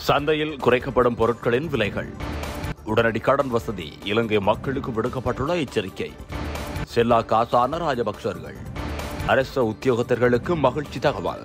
சந்தையில் குறைக்கப்படும் பொருட்களின் விலைகள் உடனடி கடன் வசதி இலங்கை மக்களுக்கு விடுக்கப்பட்டுள்ள எச்சரிக்கை செல்லா காசான ராஜபக்சர்கள் அரச உத்தியோகத்தர்களுக்கு மகிழ்ச்சி தகவல்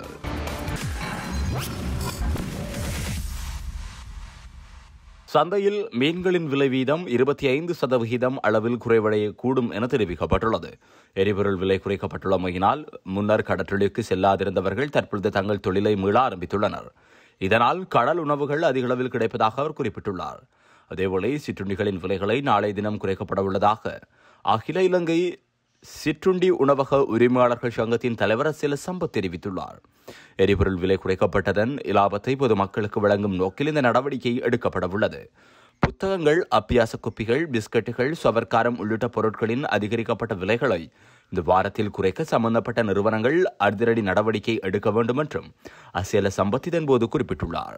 சந்தையில் மீன்களின் விலை வீதம் இருபத்தி ஐந்து சதவிகிதம் அளவில் குறைவடைய கூடும் என தெரிவிக்கப்பட்டுள்ளது எரிபொருள் விலை குறைக்கப்பட்டுள்ளமையினால் முன்னர் கடற்றொழிலுக்கு செல்லாதிருந்தவர்கள் தற்பொழுது தங்கள் தொழிலை மீள ஆரம்பித்துள்ளனர் இதனால் கடல் உணவுகள் அதிக அளவில் கிடைப்பதாக அவர் குறிப்பிட்டுள்ளார் அதேவேளை சிற்றுண்டிகளின் விலைகளை நாளை தினம் குறைக்கப்பட உள்ளதாக அகில இலங்கை சிற்றுண்டி உணவக உரிமையாளர்கள் சங்கத்தின் தலைவர் சில சம்பத் தெரிவித்துள்ளார் எரிபொருள் விலை குறைக்கப்பட்டதன் இலாபத்தை பொதுமக்களுக்கு வழங்கும் நோக்கில் இந்த நடவடிக்கை எடுக்கப்பட உள்ளது புத்தகங்கள் அப்பியாச குப்பிகள் பிஸ்கட்டுகள் சவர்க்காரம் உள்ளிட்ட பொருட்களின் அதிகரிக்கப்பட்ட விலைகளை இந்த வாரத்தில் குறைக்க சம்பந்தப்பட்ட நிறுவனங்கள் அதிரடி நடவடிக்கை எடுக்க வேண்டும் என்றும் அசேல சம்பத் இதன்போது குறிப்பிட்டுள்ளார்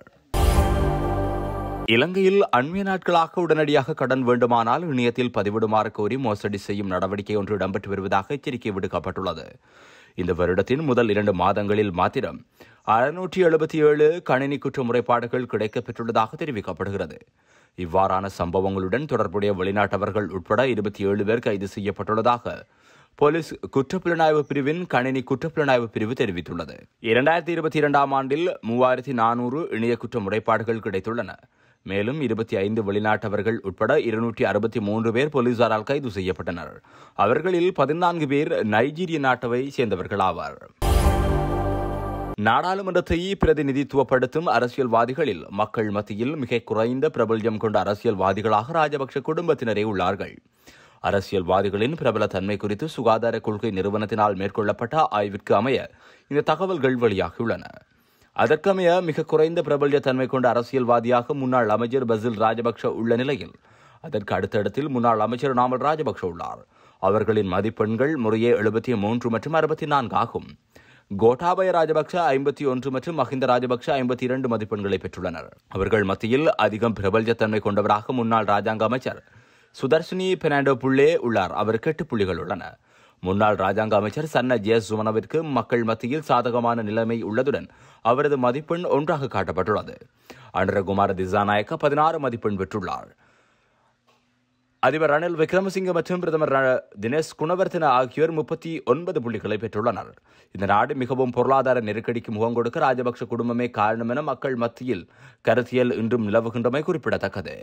இலங்கையில் அண்மைய நாட்களாக உடனடியாக கடன் வேண்டுமானால் இணையத்தில் பதிவிடுமாறு கோரி மோசடி செய்யும் நடவடிக்கை ஒன்று இடம்பெற்று வருவதாக எச்சரிக்கை விடுக்கப்பட்டுள்ளது இந்த வருடத்தின் முதல் இரண்டு மாதங்களில் மாத்திரம் அறுநூற்றி எழுபத்தி ஏழு கணினி குற்ற முறைப்பாடுகள் கிடைக்கப்பெற்றுள்ளதாக தெரிவிக்கப்படுகிறது இவ்வாறான சம்பவங்களுடன் தொடர்புடைய வெளிநாட்டவர்கள் உட்பட இருபத்தி ஏழு பேர் கைது செய்யப்பட்டுள்ளதாக போலீஸ் குற்றப்புலனாய்வு பிரிவின் கணினி குற்றப்புலனாய்வு பிரிவு தெரிவித்துள்ளது இரண்டாயிரத்தி இருபத்தி இரண்டாம் ஆண்டில் மூவாயிரத்தி நானூறு இணைய குற்ற முறைப்பாடுகள் கிடைத்துள்ளன மேலும் இருபத்தி ஐந்து வெளிநாட்டவர்கள் உட்பட இருநூற்றி அறுபத்தி மூன்று பேர் போலீசாரால் கைது செய்யப்பட்டனர் அவர்களில் பதினான்கு பேர் நைஜீரிய நாட்டவை சேர்ந்தவர்கள் ஆவார் நாடாளுமன்றத்தை பிரதிநிதித்துவப்படுத்தும் அரசியல்வாதிகளில் மக்கள் மத்தியில் மிக குறைந்த பிரபல்யம் கொண்ட அரசியல்வாதிகளாக ராஜபக்ஷ குடும்பத்தினரே உள்ளார்கள் அரசியல்வாதிகளின் பிரபல தன்மை குறித்து சுகாதார கொள்கை நிறுவனத்தினால் மேற்கொள்ளப்பட்ட ஆய்விற்கு அமைய இந்த தகவல்கள் வெளியாகியுள்ளன அதற்கமைய மிக குறைந்த பிரபல்ய தன்மை கொண்ட அரசியல்வாதியாக முன்னாள் அமைச்சர் பசில் ராஜபக்ஷ உள்ள நிலையில் அதற்கு அடுத்த இடத்தில் முன்னாள் அமைச்சர் நாமல் ராஜபக்ஷ உள்ளார் அவர்களின் மதிப்பெண்கள் முறையே எழுபத்தி மூன்று மற்றும் அறுபத்தி நான்கு ஆகும் கோட்டாபய ராஜபக்ஷ ஐம்பத்தி ஒன்று மற்றும் மஹிந்த ராஜபக்ஷ ஐம்பத்தி இரண்டு மதிப்பெண்களை பெற்றுள்ளனர் அவர்கள் மத்தியில் அதிகம் பிரபல்யத்தன்மை கொண்டவராக முன்னாள் ராஜாங்க அமைச்சர் சுதர்ஷினி பெர்னாண்டோ புள்ளே உள்ளார் அவருக்கு எட்டு புள்ளிகள் உள்ளன முன்னாள் ராஜாங்க அமைச்சர் சன்ன ஜேஸ் சுமனவிற்கு மக்கள் மத்தியில் சாதகமான நிலைமை உள்ளதுடன் அவரது மதிப்பெண் ஒன்றாக காட்டப்பட்டுள்ளது அனுரகுமார திசாநாயக்க பதினாறு மதிப்பெண் பெற்றுள்ளார் அதிபர் ரணில் விக்ரமசிங்க மற்றும் பிரதமர் ர- தினேஷ் குணவர்த்தன ஆகியோர் முப்பத்தி ஒன்பது புள்ளிகளை பெற்றுள்ளனர் இந்த நாடு மிகவும் பொருளாதார நெருக்கடிக்கு முகம் கொடுக்க ராஜபக்ஷ குடும்பமே காரணம் என மக்கள் மத்தியில் கருத்தியல் இன்றும் நிலவுகின்றமை குறிப்பிடத்தக்கது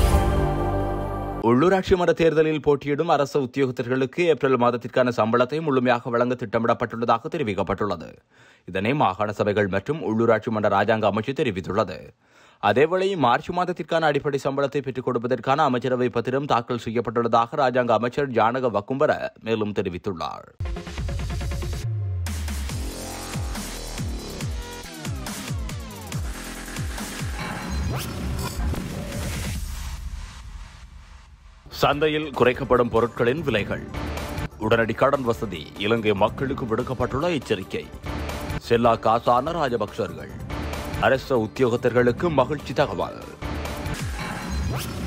உள்ளூராட்சி மன்ற தேர்தலில் போட்டியிடும் அரசு உத்தியோகத்தர்களுக்கு ஏப்ரல் மாதத்திற்கான சம்பளத்தை முழுமையாக வழங்க திட்டமிடப்பட்டுள்ளதாக தெரிவிக்கப்பட்டுள்ளது இதனை மாகாண சபைகள் மற்றும் உள்ளூராட்சி மன்ற ராஜாங்க அமைச்சு தெரிவித்துள்ளது அதேவேளை மார்ச் மாதத்திற்கான அடிப்படை சம்பளத்தை பெற்றுக் கொடுப்பதற்கான அமைச்சரவை பத்திரம் தாக்கல் செய்யப்பட்டுள்ளதாக ராஜாங்க அமைச்சர் ஜானக வக்கும்பர மேலும் தெரிவித்துள்ளார் சந்தையில் குறைக்கப்படும் பொருட்களின் விலைகள் உடனடி கடன் வசதி இலங்கை மக்களுக்கு விடுக்கப்பட்டுள்ள எச்சரிக்கை செல்லா காசான ராஜபக்சர்கள் அரச உத்தியோகத்தர்களுக்கு மகிழ்ச்சி தகவல்